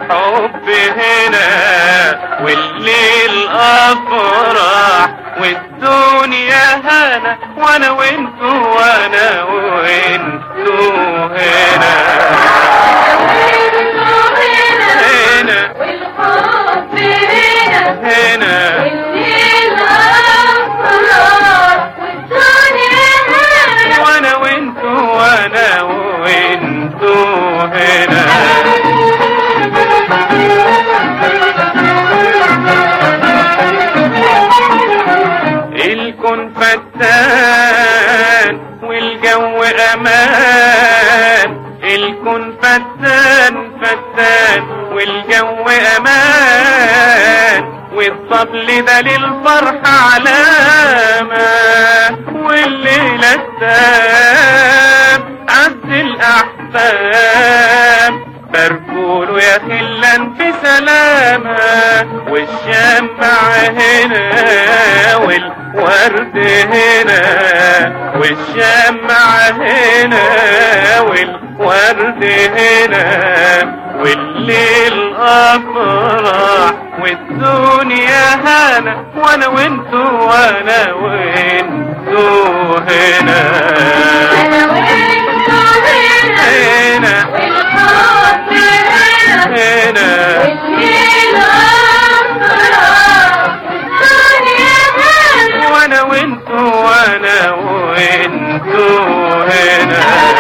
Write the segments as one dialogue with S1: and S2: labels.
S1: الحب هنا والليل افراح والدنيا هنا وانا وانتو وانا وانتو هنا هنا
S2: والحب هنا
S1: هنا
S2: الليل أفراح والدنيا هنا
S1: وانا وانتو وانا وانتو هنا الكون فتان والجو امان الكون فتان فتان والجو امان والطبل ده للفرح علامة والليلة التام عز الأحباب باركولوا يا خلا في سلامة والشمع هنا والورد هنا والشمع هنا والورد هنا والليل أفراح والدنيا هنا وانا وانتو وانا وانتو هنا
S2: أنا وإنتو هنا
S1: هنا
S2: والحب هنا
S1: هنا
S2: الليل أفراح والدنيا هنا
S1: وانا وانتو وانا وانتو هنا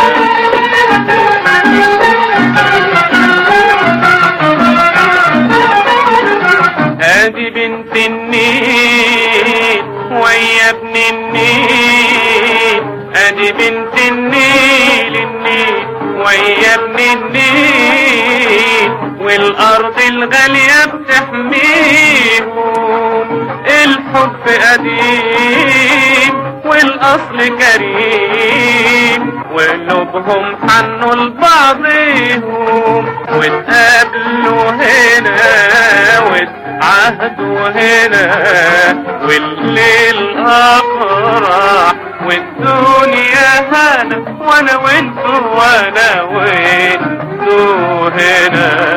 S1: ادي بنت النيل ويا ابن النيل ادي بنت النيل النيل ويا ابن النيل والارض الغالية بتحميهم الحب قديم والاصل كريم وقلوبهم حنوا لبعضهم واتقابلوا هنا واتعهدوا هنا والليل افراح والدنيا هنا وانا وانتو وانا وانتو هنا